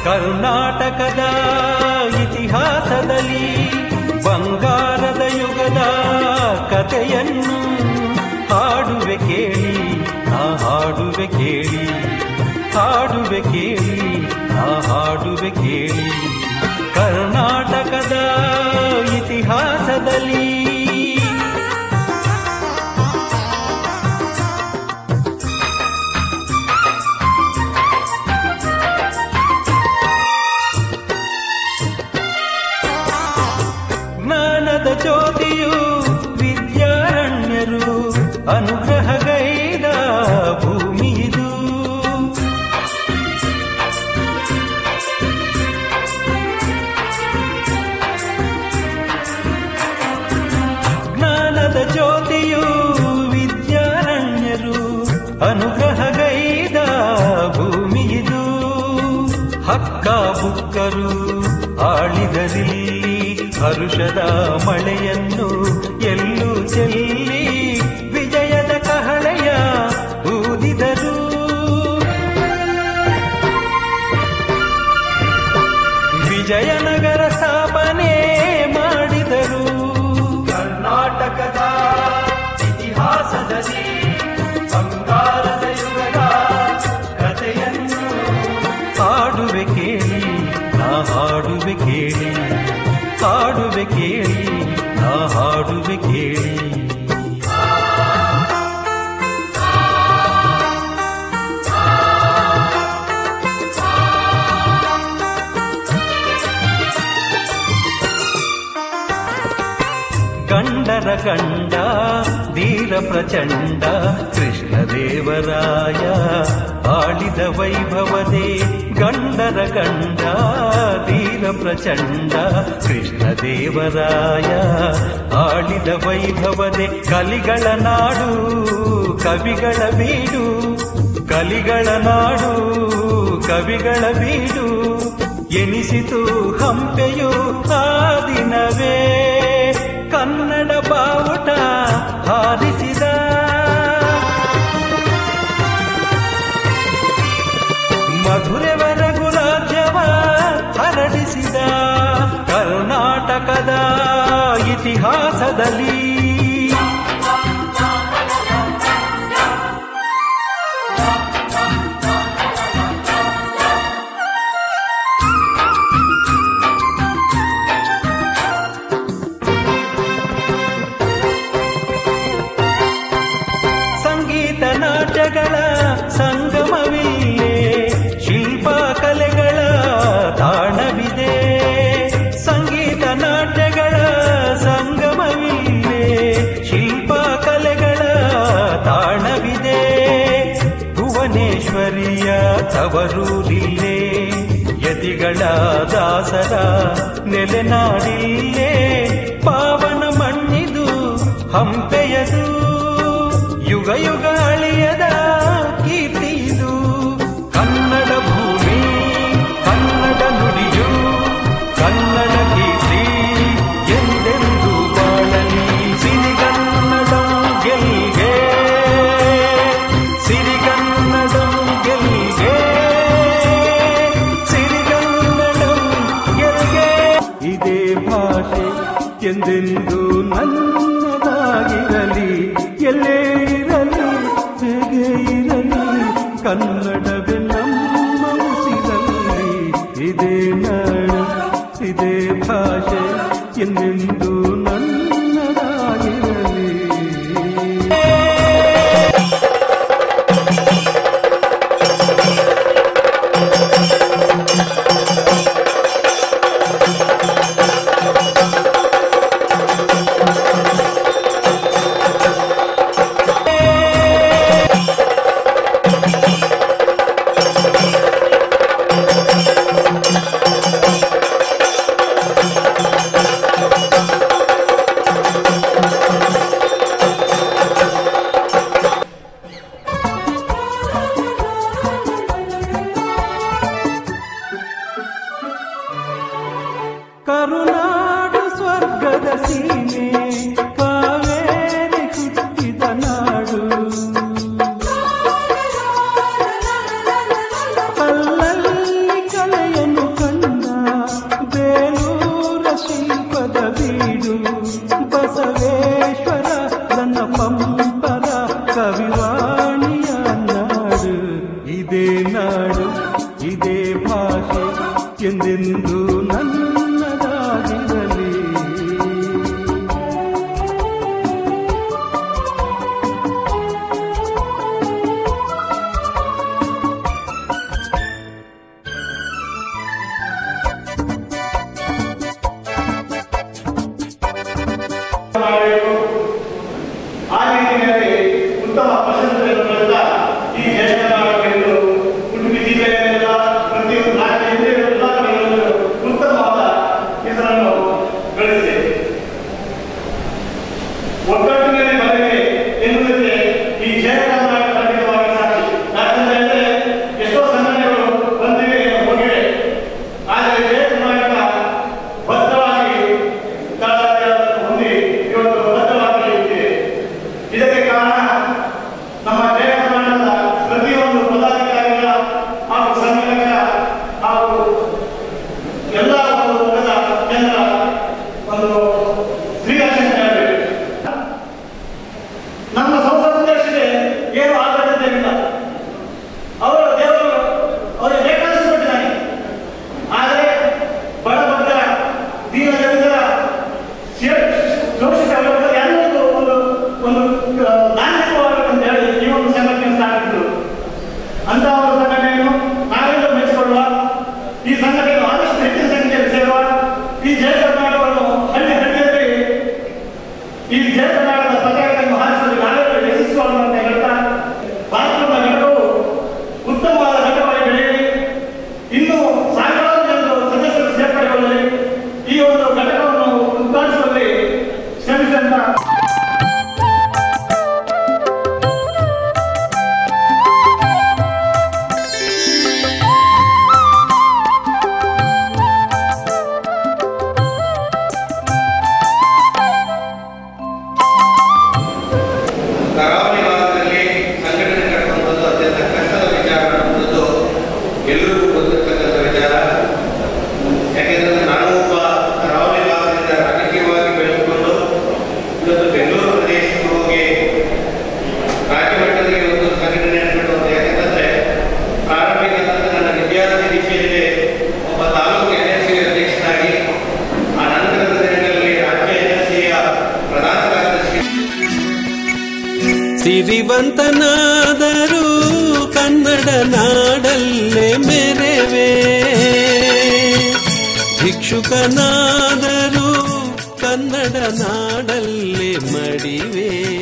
ಕರ್ನಾಟಕದ ಇತಿಹಾಸದಲ್ಲಿ ಬಂಗಾರದ ಯುಗದ ಕಥೆಯನ್ನು ಹಾಡುವೆ ಕೇಳಿ ನಾ ಹಾಡುವೆ ಕೇಳಿ ಹಾಡುವೆ ಕೇಳಿ ನಾ ಹಾಡುವೆ ಕೇಳಿ ಕರ್ನಾಟಕದ ಇತಿಹಾಸದಲ್ಲಿ ಜ್ಞಾನದ ಜ್ಯೋತಿಯು ವಿದ್ಯಾರಣ್ಯರು ಅನುಗ್ರಹಗೈದ ಭೂಮಿ ಇದು ಜ್ಞಾನದ ಜ್ಯೋತಿಯು ವಿದ್ಯಾರಣ್ಯರು ಅನುಗ್ರಹಗೈದ ಭೂಮಿ ಇದು ಹಕ್ಕ ಬುಕ್ಕರು ಆಳಿದರಿಲ್ಲಿ ಹರುಷದ ಮಳೆಯನ್ನು ಎಲ್ಲೂ ಚೆಲ್ಲಿ ವಿಜಯದ ಕಹಳೆಯ ಊದಿದರು ವಿಜಯನಗರ ಸ್ಥಾಪನೆ ಮಾಡಿದರು ಕರ್ನಾಟಕದ ಇತಿಹಾಸದಲ್ಲಿ ಬಂಗಾರದ ಯುಗದ ಕಥೆಯನ್ನು ಹಾಡುವೆ ಕೇಳಿ ನಾ ಹಾಡುವೆ ಕೇಳಿ ಹಾಡುವೆ ಕೇಳಿ ನಾ ಹಾಡುವೆ ಕೇಳಿ ಗಂಡರ ಗಂಡ ಧೀರ ಪ್ರಚಂಡ ಕೃಷ್ಣದೇವರಾಯ ಆಳಿದ ವೈಭವದೇ ಗಂಡರ ಗಂಡ ಧೀರ ಪ್ರಚಂಡ ಕೃಷ್ಣದೇವರಾಯ ಆಳಿದ ವೈಭವದೇ ಕಲಿಗಳ ನಾಡು ಕವಿಗಳ ಬೀಡು ಕಲಿಗಳ ನಾಡು ಕವಿಗಳ ಬೀಡು ಎನಿಸಿತು ಹಂಪೆಯು ಆ ದಿನವೇ ಕನ್ನಡ ಬಾವುಟ ಹಾರಿಸಿದ ಮಧುರೆವರೆಗೂ ರಾಜ್ಯವ ಹರಡಿಸಿದ ಕರ್ನಾಟಕದ ಇತಿಹಾಸದಲ್ಲಿ ಸಂಗೀತ ನಾಟ್ಯಗಳ ಸಂಗಮವಿಲ್ಲೇ ಶಿಲ್ಪ ಕಲೆಗಳ ತಾಣವಿದೆ ಸಂಗೀತ ನಾಟ್ಯಗಳ ಸಂಗಮವಿಲ್ಲೇ ಶಿಲ್ಪ ಕಲೆಗಳ ತಾಣವಿದೆ ಭುವನೇಶ್ವರಿಯ ತವರೂರಿಲ್ಲೇ ಯತಿಗಳ ದಾಸರ ನೆಲೆನಾಡಿಲ್ಲೇ ಪಾವನ ಮಣ್ಣಿದು ಹಂಪೆಯದು ಯುಗ ಯುಗ ಅಳಿಯದ ಕೀರ್ತಿದು ಕನ್ನಡ ಭೂಮಿ ಕನ್ನಡ ನುಡಿಯು ಕನ್ನಡ ಕೀರ್ತಿ ಎಂದೆಂದು ಬಾಳಲಿ ಸಿರಿಗನ್ನಡಂ ಗೆಲ್ಗೆ ಸಿರಿಗನ್ನಡಂ ಗೆಲ್ಗೆ ಸಿರಿಗನ್ನಡಂ ಗೆಲ್ಗೆ ಇದೇ ಭಾಷೆ ಎಂದೆಂದು ನನ್ನದಾಗಿರಲಿ ಎಲ್ಲೇ ಇರಲಿ ಹೇಗೆ ಇರಲಿ ಕನ್ನಡವೇ ನಮ್ಮ ಉಸಿರಲ್ಲಿ ಇದೇ ನಾಡು ಇದೇ ಭಾಷೆ ಎಂದೆಂದು ನನ್ನದಾಗಿರಲಿ ಇದೇ ಭಾಷೆ ಎಂದೆಂದು ನನ್ನದಾಗಿರಲಿ ಮಾಡಬೇಕು ಆ ನಿಟ್ಟಿನಲ್ಲಿ ಉತ್ತಮ ಪ್ರಶಂಸೆಯನ್ನು ಪಡೆದ ಈ ಜಯಕರ್ನಾಟಕವನ್ನು ಉಡುಪಿ ಜಿಲ್ಲೆಯಲ್ಲೆಲ್ಲ ಪ್ರತಿಯೊಂದು ರಾಜ್ಯ ಜಿಲ್ಲೆಯ ಎಲ್ಲ ಕಡೆಗಳಲ್ಲೂ ಉತ್ತಮವಾದ ಹೆಸರನ್ನು ಗಳಿಸಿದೆ ಒಗ್ಗಟ್ಟಿನಲ್ಲಿ ಬರಲಿದೆ ಎನ್ನುವುದಕ್ಕೆ ಈ ಜಯ ಕರ್ನಾಟಕ ಖಂಡಿತವಾಗಿ ಸಾಕ್ಷಿ ಯಾಕಂದ್ರೆ ಎಷ್ಟೋ ಸಂಘಟನೆಗಳು ಬಂದಿವೆ ಹೋಗಿವೆ ಆದರೆ ಜಯ ಕರ್ನಾಟಕ ಬದ್ಧವಾಗಿ ತಳಹದಿಯನ್ನು ಹೊಂದಿ ಇವತ್ತು ಬದ್ಧವಾಗಿ ನಿಂತಿದೆ ಇದಕ್ಕೆ ಕಾರಣ ನಮ್ಮ ಜಯ ಕರ್ನಾಟಕದ ಪ್ರತಿಯೊಂದು ಪದಾಧಿಕಾರಿಗಳ ಹಾಗೂ ಸಂಘಟನೆಗಳ ಹಾಗೂ ಎಲ್ಲ ಒಂದು ವರ್ಗದ ಜನರ ಒಂದು ಶ್ರೀರಕ್ಷಣೆ ನಮ್ಮ ಸಂಸತ್ ದೇಶಕ್ಕೆ ಏನು ಆಡಳಿತವಿಲ್ಲ ಅವರು ದೇವರು ಅವರಿಗೆ ಬೇಕಾದಷ್ಟು ಕೊಟ್ಟಿದ್ದಾನೆ ಆದರೆ ಬಡ ಬಗ್ಗರ ದೀನ ದಲಿತರ ಶೇ- ಶೋಷಿತ ವರ್ಗದ ಎಲ್ಲರಿಗೂ ಒಂದು ಒಂದು ನಾಯಕವಾಗಬೇಕಂತ ಹೇಳಿ ಈ ಒಂದು ಸಂಘಟನೆ ಸ್ಥಾಪಿಸಿದರು ಅಂತ ಒಂದು ಸಂಘಟನೆಯನ್ನು ನಾವೆಲ್ಲರೂ ಮೆಚ್ಚಿಕೊಳ್ಳುವ ಈ ಸಂಘಟನೆಯನ್ನು ಆದಷ್ಟು ಹೆಚ್ಚಿನ ಸಂಖ್ಯೆಯಲ್ಲಿ ಸೇರುವ ಈ ಜಯ ಕರ್ನಾಟಕವನ್ನು ಹಳ್ಳಿ ಹಳ್ಳಿಯಲ್ಲಿ ಈ ಜಯ ಕರ್ನಾಟಕದ ಪತಾಕೆಯನ್ನು ಹಾರಿಸಲು ನಾವೆಲ್ಲರೂ ಯಶಸ್ವಿಸುವ ಅಂತ ಹೇಳ್ತಾ ಭಾರತದ ಘಟಕವು ಉತ್ತಮವಾದ ಘಟಕವಾಗಿ ಬೆಳೆಯಲಿ ಇನ್ನು ಸಾವಿರಾರು ಜನರು ಸದಸ್ಯರು ಸೇರ್ಪಡೆಗೊಳ್ಳಲಿ ಈ ಒಂದು ಘಟಕವನ್ನು ಉದ್ಘಾಟಿಸುವಲ್ಲಿ ಶ್ರಮಿಸಿದಂತ ಕರಾವಳಿ ಭಾಗದಲ್ಲಿ ಸಂಘಟನೆ ಕಟ್ಟುವಂಥದ್ದು ಅತ್ಯಂತ ಕಷ್ಟದ ವಿಚಾರ ಅನ್ನುವಂಥದ್ದು ಎಲ್ಲರಿಗೂ ಗೊತ್ತಿರ್ತಕ್ಕಂಥ ವಿಚಾರ ಯಾಕೆಂದ್ರೆ ನಾನು ಒಬ್ಬ ಕರಾವಳಿ ಭಾಗದಿಂದ ರಾಜಕೀಯವಾಗಿ ಬೆಳೆದುಕೊಂಡು ಇವತ್ತು ಬೆಂಗಳೂರು ಪ್ರದೇಶಕ್ಕೆ ಹೋಗಿ ರಾಜ್ಯ ಮಟ್ಟದಲ್ಲಿ ಒಂದು ಸಂಘಟನೆಯನ್ನು ಕಟ್ಟುವಂಥ ಯಾಕೆಂತಂದ್ರೆ ಪ್ರಾರಂಭಿಕ ಹಂತದಲ್ಲಿ ನನ್ನ ವಿದ್ಯಾರ್ಥಿ ದಿಶೆಯಲ್ಲಿ ಒಬ್ಬ ತಾಲೂಕು ಎನ್ ಎಸ್ ಸಿ ಅಧ್ಯಕ್ಷನಾಗಿ ಆ ನಂತರದ ದಿನಗಳಲ್ಲಿ ರಾಜ್ಯ ಎನ್ ಎಸ್ ಸಿಯ ಪ್ರಧಾನ ಕಾರ್ಯದರ್ಶಿ ಸಿರಿವಂತನಾದರೂ ಕನ್ನಡ ನಾಡಲ್ಲೇ ಮೆರೆವೆ ಭಿಕ್ಷುಕನಾದರೂ ಕನ್ನಡ ನಾಡಲ್ಲೇ ಮಡಿವೆ